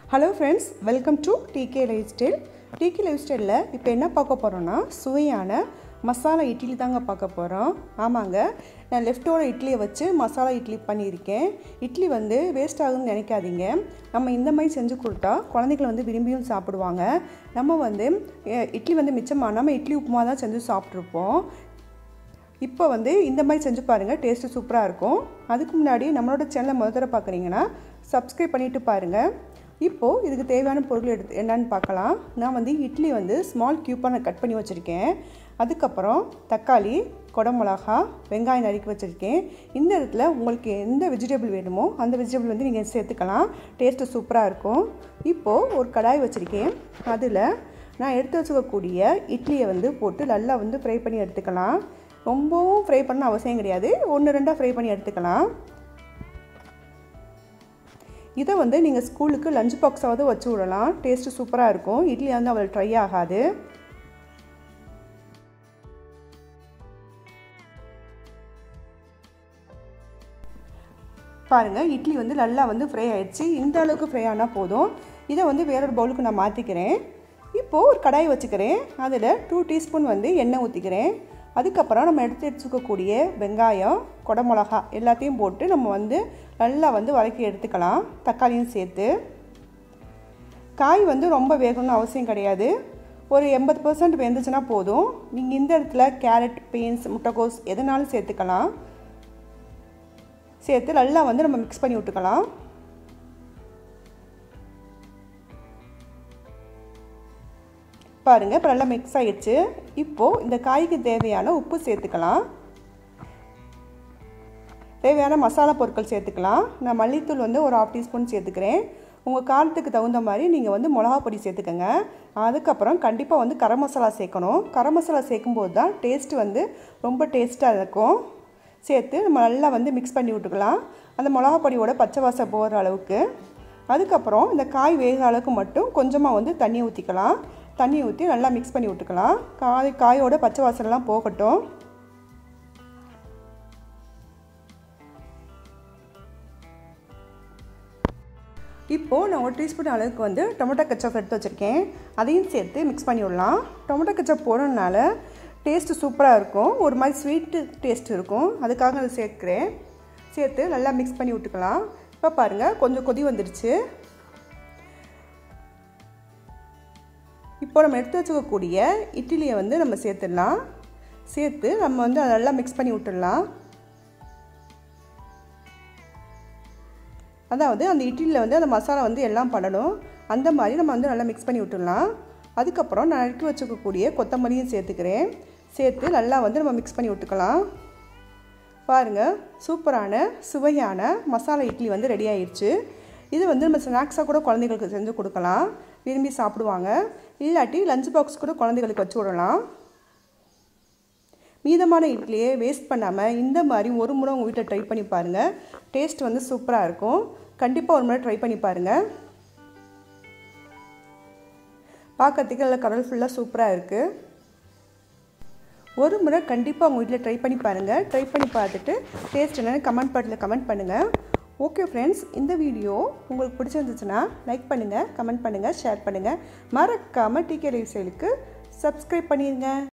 hello friends welcome to DK life style DK life ஸ்டைலில் இப்போ என்ன பார்க்க போகிறோன்னா சுவையான மசாலா இட்லி தாங்க பார்க்க போகிறோம் ஆமாங்க நான் லெஃப்டோட இட்லியை வச்சு மசாலா இட்லி பண்ணியிருக்கேன் இட்லி வந்து வேஸ்ட் ஆகுதுன்னு நினைக்காதீங்க நம்ம இந்த மாதிரி செஞ்சு கொடுத்தா குழந்தைகள் வந்து விரும்பியும் சாப்பிடுவாங்க நம்ம வந்து எ, இட்லி வந்து மிச்சமானாமல் இட்லி உப்புமா தான் செஞ்சு சாப்பிட்ருப்போம் இப்போ வந்து இந்த மாதிரி செஞ்சு பாருங்கள் டேஸ்ட்டு சூப்பராக இருக்கும் அதுக்கு முன்னாடி நம்மளோட சேனலை முதல் தடவை பார்க்குறீங்கன்னா சப்ஸ்கிரைப் பண்ணிவிட்டு பாருங்கள் இப்போது இதுக்கு தேவையான பொருள் எடுத்து என்னன்னு பார்க்கலாம் நான் வந்து இட்லி வந்து ஸ்மால் க்யூப்பாக நான் கட் பண்ணி வச்சுருக்கேன் அதுக்கப்புறம் தக்காளி குடமிளகா வெங்காயம் நறுக்கி வச்சுருக்கேன் இந்த இடத்துல உங்களுக்கு எந்த வெஜிடபிள் வேணுமோ அந்த வெஜிடபிள் வந்து நீங்கள் சேர்த்துக்கலாம் டேஸ்ட்டு சூப்பராக இருக்கும் இப்போது ஒரு கடாய் வச்சுருக்கேன் அதில் நான் எடுத்து வச்சுக்கக்கூடிய இட்லியை வந்து போட்டு நல்லா வந்து ஃப்ரை பண்ணி எடுத்துக்கலாம் ரொம்பவும் ஃப்ரை பண்ண அவசியம் கிடையாது ஒன்று ரெண்டாக ஃப்ரை பண்ணி எடுத்துக்கலாம் இதை வந்து நீங்கள் ஸ்கூலுக்கு லஞ்ச் பாக்ஸாவது வச்சு விடலாம் டேஸ்ட்டு சூப்பராக இருக்கும் இட்லி வந்து அவள் ட்ரை ஆகாது பாருங்கள் இட்லி வந்து நல்லா வந்து ஃப்ரை ஆயிடுச்சு இந்த அளவுக்கு ஃப்ரை ஆனால் போதும் இதை வந்து வேறொரு பவுலுக்கு நான் மாற்றிக்கிறேன் இப்போது ஒரு கடாய் வச்சுக்கிறேன் அதில் டூ டீஸ்பூன் வந்து எண்ணெய் ஊற்றிக்கிறேன் அதுக்கப்புறம் நம்ம எடுத்து வச்சுக்கக்கூடிய வெங்காயம் குடமிளகா எல்லாத்தையும் போட்டு நம்ம வந்து நல்லா வந்து வதக்கி எடுத்துக்கலாம் தக்காளியும் சேர்த்து காய் வந்து ரொம்ப வேகணும்னு அவசியம் கிடையாது ஒரு எண்பது பர்சன்ட் வெந்துச்சுன்னா போதும் நீங்கள் இந்த இடத்துல கேரட் பீன்ஸ் முட்டைக்கோஸ் எதுனாலும் சேர்த்துக்கலாம் சேர்த்து நல்லா வந்து நம்ம மிக்ஸ் பண்ணி விட்டுக்கலாம் பாருங்கள் இப்போ நல்லா மிக்ஸ் ஆகிடுச்சு இப்போது இந்த காய்க்கு தேவையான உப்பு சேர்த்துக்கலாம் தேவையான மசாலா பொருட்கள் சேர்த்துக்கலாம் நான் மல்லித்தூள் வந்து ஒரு ஹாஃப் டீஸ்பூன் சேர்த்துக்கிறேன் உங்கள் காரத்துக்கு தகுந்த மாதிரி நீங்கள் வந்து மிளகா பொடி சேர்த்துக்கோங்க அதுக்கப்புறம் கண்டிப்பாக வந்து கரம் மசாலா சேர்க்கணும் கரம் மசாலா சேர்க்கும்போது தான் டேஸ்ட் வந்து ரொம்ப டேஸ்ட்டாக இருக்கும் சேர்த்து நம்ம நல்லா வந்து மிக்ஸ் பண்ணி விட்டுக்கலாம் அந்த மிளகா பொடியோட பச்சை வாசம் போகிற அளவுக்கு அதுக்கப்புறம் இந்த காய் வேகிற அளவுக்கு மட்டும் கொஞ்சமாக வந்து தண்ணி ஊற்றிக்கலாம் தண்ணி ஊற்றி நல்லா மிக்ஸ் பண்ணி விட்டுக்கலாம் காய் காயோட பச்சை வாசனைலாம் போகட்டும் இப்போது நான் ஒரு டீஸ்பூன் அளவுக்கு வந்து டொமேட்டோ கச்சப் எடுத்து வச்சுருக்கேன் அதையும் சேர்த்து மிக்ஸ் பண்ணி விடலாம் டொமேட்டோ கச்சப் போடுறதுனால டேஸ்ட்டு சூப்பராக இருக்கும் ஒரு மாதிரி ஸ்வீட்டு டேஸ்ட் இருக்கும் அதுக்காக அதை சேர்க்குறேன் சேர்த்து நல்லா மிக்ஸ் பண்ணி விட்டுக்கலாம் இப்போ பாருங்கள் கொஞ்சம் கொதி வந்துடுச்சு இப்போ நம்ம எடுத்து வச்சுக்கக்கூடிய இட்லியை வந்து நம்ம சேர்த்துடலாம் சேர்த்து நம்ம வந்து அதை நல்லா மிக்ஸ் பண்ணி விட்டுடலாம் அதாவது அந்த இட்லியில் வந்து அந்த மசாலா வந்து எல்லாம் படணும் அந்த மாதிரி நம்ம வந்து நல்லா மிக்ஸ் பண்ணி விட்டுடலாம் அதுக்கப்புறம் நான் எடுத்து வச்சுக்கக்கூடிய கொத்தமல்லியும் சேர்த்துக்கிறேன் சேர்த்து நல்லா வந்து நம்ம மிக்ஸ் பண்ணி விட்டுக்கலாம் பாருங்கள் சூப்பரான சுவையான மசாலா இட்லி வந்து ரெடி ஆயிடுச்சு இது வந்து நம்ம ஸ்நாக்ஸாக கூட குழந்தைங்களுக்கு செஞ்சு கொடுக்கலாம் விரும்பி சாப்பிடுவாங்க இல்லாட்டி லஞ்ச் பாக்ஸ் கூட குழந்தைகளுக்கு வச்சு விடலாம் மீதமான இட்லியை வேஸ்ட் பண்ணாமல் இந்த மாதிரி ஒரு முறை உங்கள் வீட்டில் ட்ரை பண்ணி பாருங்கள் டேஸ்ட் வந்து சூப்பராக இருக்கும் கண்டிப்பாக ஒரு முறை ட்ரை பண்ணி பாருங்கள் பார்க்கறதுக்கு நல்லா கலர்ஃபுல்லாக சூப்பராக இருக்குது ஒரு முறை கண்டிப்பாக உங்கள் வீட்டில் ட்ரை பண்ணி பாருங்கள் ட்ரை பண்ணி பார்த்துட்டு டேஸ்ட் என்னென்னு கமெண்ட் பாட்டில் கமெண்ட் பண்ணுங்கள் ஓகே ஃப்ரெண்ட்ஸ் இந்த வீடியோ உங்களுக்கு பிடிச்சிருந்துச்சுன்னா லைக் பண்ணுங்கள் கமெண்ட் பண்ணுங்கள் ஷேர் பண்ணுங்கள் மறக்காமல் டிகே லைஃப் ஸ்டைலுக்கு சப்ஸ்கிரைப் பண்ணிடுங்க